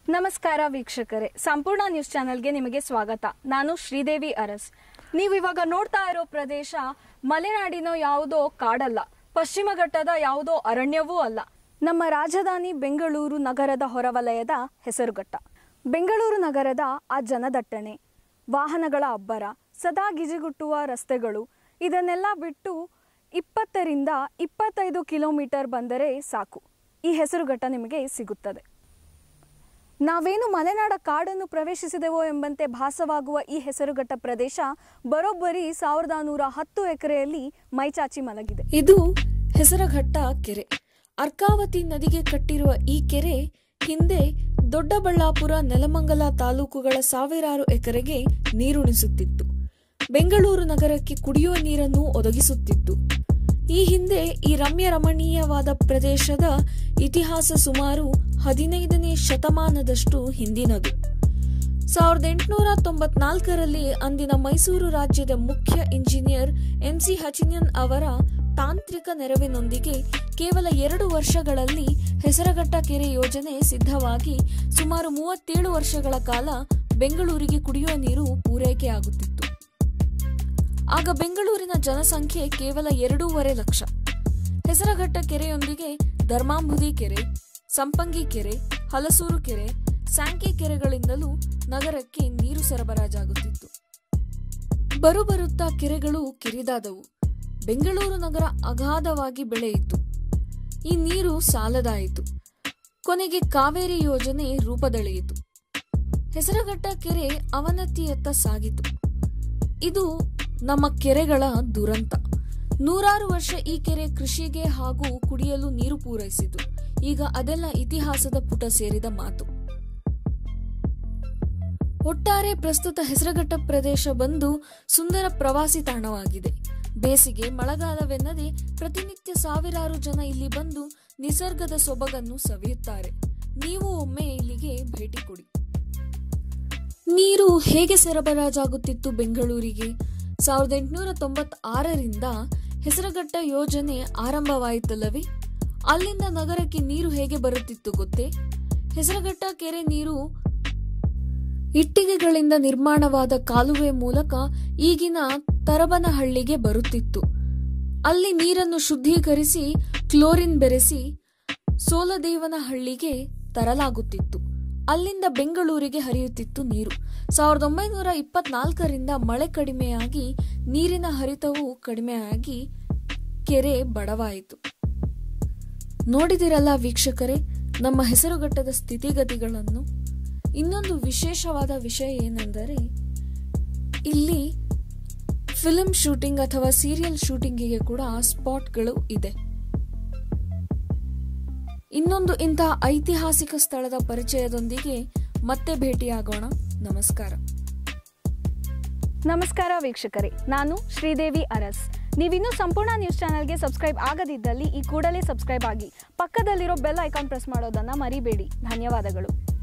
ನಮಸ್ಕಾರ ವೀಕ್ಷಕರೇ ಸಂಪೂರ್ಣ ನ್ಯೂಸ್ ಚಾನೆಲ್ಗೆ ನಿಮಗೆ ಸ್ವಾಗತ ನಾನು ಶ್ರೀದೇವಿ ಅರಸ್ ನೀವು ಇವಾಗ ನೋಡ್ತಾ ಇರೋ ಪ್ರದೇಶ ಮಲೆನಾಡಿನ ಯಾವುದೋ ಕಾಡಲ್ಲ ಪಶ್ಚಿಮ ಘಟ್ಟದ ಯಾವುದೋ ಅರಣ್ಯವೂ ಅಲ್ಲ ನಮ್ಮ ರಾಜಧಾನಿ ಬೆಂಗಳೂರು ನಗರದ ಹೊರವಲಯದ ಹೆಸರುಘಟ್ಟ ಬೆಂಗಳೂರು ನಗರದ ಆ ಜನದಟ್ಟಣೆ ವಾಹನಗಳ ಅಬ್ಬರ ಸದಾ ಗಿಜಿಗುಟ್ಟುವ ರಸ್ತೆಗಳು ಇದನ್ನೆಲ್ಲ ಬಿಟ್ಟು ಇಪ್ಪತ್ತರಿಂದ ಇಪ್ಪತ್ತೈದು ಕಿಲೋಮೀಟರ್ ಬಂದರೆ ಸಾಕು ಈ ಹೆಸರುಘಟ್ಟ ನಿಮಗೆ ಸಿಗುತ್ತದೆ ನಾವೇನು ಮಲೆನಾಡ ಕಾಡನ್ನು ಪ್ರವೇಶಿಸಿದೆವೋ ಎಂಬಂತೆ ಭಾಸವಾಗುವ ಈ ಹೆಸರುಘಟ್ಟ ಪ್ರದೇಶ ಬರೋಬ್ಬರಿ ಸಾವಿರದ ನೂರ ಹತ್ತು ಎಕರೆಯಲ್ಲಿ ಮೈಚಾಚಿ ಮಲಗಿದೆ ಇದು ಹೆಸರಘಟ್ಟ ಕೆರೆ ಅರ್ಕಾವತಿ ನದಿಗೆ ಕಟ್ಟಿರುವ ಈ ಕೆರೆ ಹಿಂದೆ ದೊಡ್ಡಬಳ್ಳಾಪುರ ನೆಲಮಂಗಲ ತಾಲೂಕುಗಳ ಸಾವಿರಾರು ಎಕರೆಗೆ ನೀರುಣಿಸುತ್ತಿತ್ತು ಬೆಂಗಳೂರು ನಗರಕ್ಕೆ ಕುಡಿಯುವ ನೀರನ್ನು ಒದಗಿಸುತ್ತಿತ್ತು ಈ ಹಿಂದೆ ಈ ರಮ್ಯ ರಮಣೀಯವಾದ ಪ್ರದೇಶದ ಇತಿಹಾಸ ಸುಮಾರು ಹದಿನೈದನೇ ಶತಮಾನದಷ್ಟು ಹಿಂದಿನದು ಸಾವಿರದ ಎಂಟುನೂರ ತೊಂಬತ್ನಾಲ್ಕರಲ್ಲಿ ಅಂದಿನ ಮೈಸೂರು ರಾಜ್ಯದ ಮುಖ್ಯ ಇಂಜಿನಿಯರ್ ಎಂಸಿ ಹಚಿನ್ಯನ್ ಅವರ ತಾಂತ್ರಿಕ ನೆರವಿನೊಂದಿಗೆ ಕೇವಲ ಎರಡು ವರ್ಷಗಳಲ್ಲಿ ಹೆಸರಘಟ್ಟ ಕೆರೆ ಯೋಜನೆ ಸಿದ್ಧವಾಗಿ ಸುಮಾರು ಮೂವತ್ತೇಳು ವರ್ಷಗಳ ಕಾಲ ಬೆಂಗಳೂರಿಗೆ ಕುಡಿಯುವ ನೀರು ಪೂರೈಕೆಯಾಗುತ್ತಿತ್ತು ಆಗ ಬೆಂಗಳೂರಿನ ಜನಸಂಖ್ಯೆ ಕೇವಲ ಎರಡೂವರೆ ಲಕ್ಷ ಹೆಸರಘಟ್ಟ ಕೆರೆಯೊಂದಿಗೆ ಧರ್ಮಾಂಬುದಿ ಕೆರೆ ಸಂಪಂಗಿ ಕೆರೆ ಹಲಸೂರು ಕೆರೆ ಸ್ಯಾಂಕಿ ಕೆರೆಗಳಿಂದಲೂ ನಗರಕ್ಕೆ ನೀರು ಸರಬರಾಜಾಗುತ್ತಿತ್ತು ಬರುಬರುತ್ತಾ ಕೆರೆಗಳು ಕಿರಿದಾದವು ಬೆಂಗಳೂರು ನಗರ ಅಗಾಧವಾಗಿ ಬೆಳೆಯಿತು ಈ ನೀರು ಸಾಲದಾಯಿತು ಕೊನೆಗೆ ಕಾವೇರಿ ಯೋಜನೆ ರೂಪದಳೆಯಿತು ಹೆಸರಘಟ್ಟ ಕೆರೆ ಅವನತಿಯತ್ತ ಸಾಗಿತು ಇದು ನಮ್ಮ ಕೆರೆಗಳ ದುರಂತ ನೂರಾರು ವರ್ಷ ಈ ಕೆರೆ ಕೃಷಿಗೆ ಹಾಗೂ ಕುಡಿಯಲು ನೀರು ಪೂರೈಸಿತು ಈಗ ಅದೆಲ್ಲ ಇತಿಹಾಸದ ಪುಟ ಸೇರಿದ ಮಾತು ಒಟ್ಟಾರೆ ಪ್ರಸ್ತುತ ಹೆಸರಘಟ್ಟ ಪ್ರದೇಶ ಬಂದು ಸುಂದರ ಪ್ರವಾಸಿ ತಾಣವಾಗಿದೆ ಬೇಸಿಗೆ ಮಳೆಗಾಲವೆನ್ನದೆ ಪ್ರತಿನಿತ್ಯ ಸಾವಿರಾರು ಜನ ಇಲ್ಲಿ ಬಂದು ನಿಸರ್ಗದ ಸೊಬಗನ್ನು ಸವಿಯುತ್ತಾರೆ ನೀವು ಒಮ್ಮೆ ಇಲ್ಲಿಗೆ ಭೇಟಿ ಕೊಡಿ ನೀರು ಹೇಗೆ ಸರಬರಾಜಾಗುತ್ತಿತ್ತು ಬೆಂಗಳೂರಿಗೆ ಸಾವಿರದ ಎಂಟುನೂರ ತೊಂಬತ್ತಾರರಿಂದ ಹೆಸರಘಟ್ಟ ಯೋಜನೆ ಆರಂಭವಾಯಿತಲ್ಲವೇ ಅಲ್ಲಿಂದ ನಗರಕ್ಕೆ ನೀರು ಹೇಗೆ ಬರುತ್ತಿತ್ತು ಗೊತ್ತೇ ಹೆಸರಘಟ್ಟ ಕೆರೆ ನೀರು ಇಟ್ಟಿಗೆಗಳಿಂದ ನಿರ್ಮಾಣವಾದ ಕಾಲುವೆ ಮೂಲಕ ಈಗಿನ ತರಬನಹಳ್ಳಿಗೆ ಬರುತ್ತಿತ್ತು ಅಲ್ಲಿ ನೀರನ್ನು ಶುದ್ಧೀಕರಿಸಿ ಕ್ಲೋರಿನ್ ಬೆರೆಸಿ ಸೋಲದೇವನಹಳ್ಳಿಗೆ ತರಲಾಗುತ್ತಿತ್ತು ಅಲ್ಲಿಂದ ಬೆಂಗಳೂರಿಗೆ ಹರಿಯುತ್ತಿತ್ತು ನೀರು ಸಾವಿರದ ಒಂಬೈನೂರ ಇಪ್ಪತ್ನಾಲ್ಕರಿಂದ ಮಳೆ ಕಡಿಮೆಯಾಗಿ ನೀರಿನ ಹರಿತವು ಕಡಿಮೆಯಾಗಿ ಕೆರೆ ಬಡವಾಯಿತು ನೋಡಿದಿರಲ್ಲ ವೀಕ್ಷಕರೇ ನಮ್ಮ ಹೆಸರುಘಟ್ಟದ ಸ್ಥಿತಿಗತಿಗಳನ್ನು ಇನ್ನೊಂದು ವಿಶೇಷವಾದ ವಿಷಯ ಏನೆಂದರೆ ಇಲ್ಲಿ ಫಿಲ್ಮ್ ಶೂಟಿಂಗ್ ಅಥವಾ ಸೀರಿಯಲ್ ಶೂಟಿಂಗಿಗೆ ಕೂಡ ಸ್ಪಾಟ್ಗಳು ಇದೆ ಇನ್ನೊಂದು ಇಂತಹ ಐತಿಹಾಸಿಕ ಸ್ಥಳದ ಪರಿಚಯದೊಂದಿಗೆ ಮತ್ತೆ ಭೇಟಿಯಾಗೋಣ ನಮಸ್ಕಾರ ನಮಸ್ಕಾರ ವೀಕ್ಷಕರೇ ನಾನು ಶ್ರೀದೇವಿ ಅರಸ್ ನೀವಿನ್ನೂ ಸಂಪೂರ್ಣ ನ್ಯೂಸ್ ಚಾನೆಲ್ಗೆ ಸಬ್ಸ್ಕ್ರೈಬ್ ಆಗದಿದ್ದಲ್ಲಿ ಈ ಕೂಡಲೇ ಸಬ್ಸ್ಕ್ರೈಬ್ ಆಗಿ ಪಕ್ಕದಲ್ಲಿರೋ ಬೆಲ್ ಐಕಾನ್ ಪ್ರೆಸ್ ಮಾಡೋದನ್ನ ಮರಿಬೇಡಿ ಧನ್ಯವಾದಗಳು